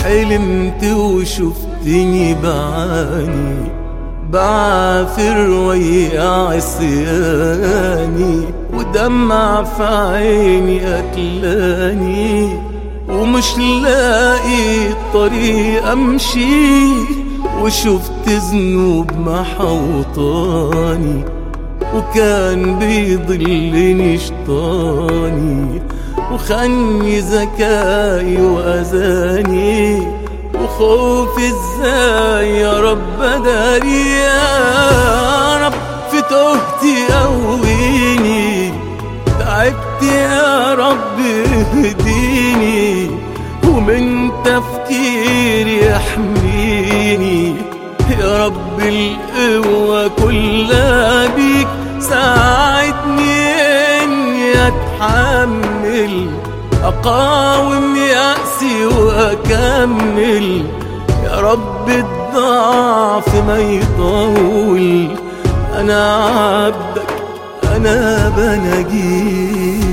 حلمت وشفتني بعاني بعافر ويا عصياني ودمع في عيني أكلاني ومش لاقي طريق أمشي وشفت ذنوب محوطاني وكان بيضلني شطاني وخني ذكائي وأذاني وخوفي ازاي يا رب داري يا رب في تهتي قويني تعبت يا رب اهديني ومن تفكيري احميني يا رب القوة كلها بيك ساعدني اني اتحمل اقاوم يأسي واكمل يا رب الضعف ما يطول انا عبدك انا بنجيك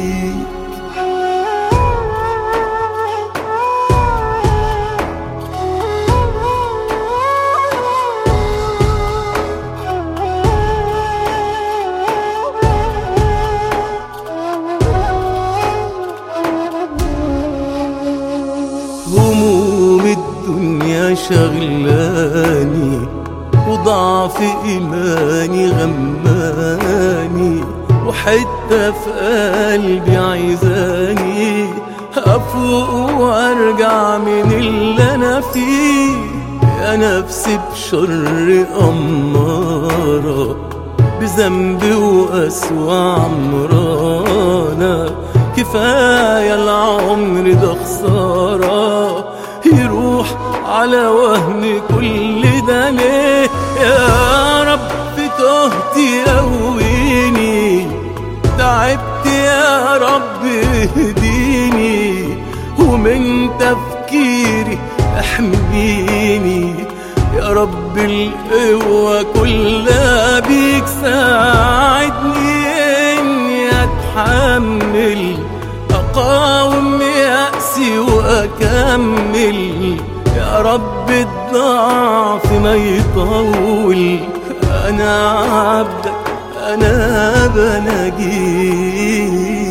هموم الدنيا شغلاني وضعف إيماني غماني وحتة في قلبي عايزاني أفوق وأرجع من اللي أنا فيه يا نفسي بشر أمارة بذنبي وأسوأ عمرانة كفاية العمر ده خسارة يروح على وهن كل ده ليه يا رب في تهتي قويني تعبت يا رب اهديني ومن تفكيري احميني يا رب القوة كلها بيك ساعدني اني اتحمل اقاوم يأسي واكمل يا رب الضعف ما يطول انا عبدك انا بنجيك